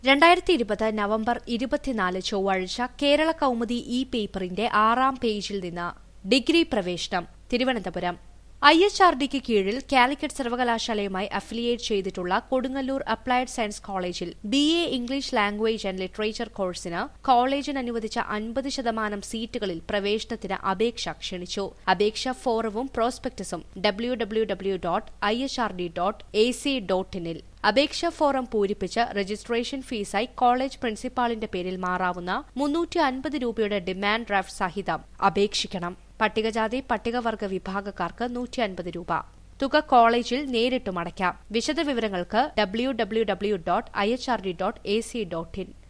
രണ്ടായിരത്തി ഇരുപത് നവംബർ ഇരുപത്തിനാല് ചൊവ്വാഴ്ച കേരള കൗമുദി ഇ പേപ്പറിന്റെ ആറാം പേജിൽ നിന്ന് ഡിഗ്രി പ്രവേശനം തിരുവനന്തപുരം ഐ എച്ച് ആർ ഡിക്ക് കീഴിൽ കാലിക്കറ്റ് സർവകലാശാലയുമായി അഫിലിയേറ്റ് ചെയ്തിട്ടുള്ള കൊടുങ്ങല്ലൂർ അപ്ലൈഡ് സയൻസ് കോളേജിൽ B A English language and literature കോഴ്സിന് കോളേജിന് അനുവദിച്ച അൻപത് ശതമാനം സീറ്റുകളിൽ പ്രവേശനത്തിന് അപേക്ഷ ക്ഷണിച്ചു അപേക്ഷ ഫോറവും പ്രോസ്പെക്ടസും W W W dot I H R D dot A C dot ഇനിൽ അപേക്ഷ ഫോറം പൂരിപ്പിച്ച് രജിസ്ട്രേഷൻ ഫീസായി കോളേജ് പ്രിൻസിപ്പാളിന്റെ പേരിൽ മാറാവുന്ന മുന്നൂറ്റി അൻപത് രൂപയുടെ ഡിമാൻഡ് ഡ്രാഫ്റ്റ് സഹിതം അപേക്ഷിക്കണം പട്ടികജാതി പട്ടികവർഗ വിഭാഗക്കാർക്ക് നൂറ്റി അൻപത് രൂപ തുക കോളേജിൽ നേരിട്ടും അടയ്ക്കാം വിശദവിവരങ്ങൾക്ക് W W W dot I H R D dot A C dot in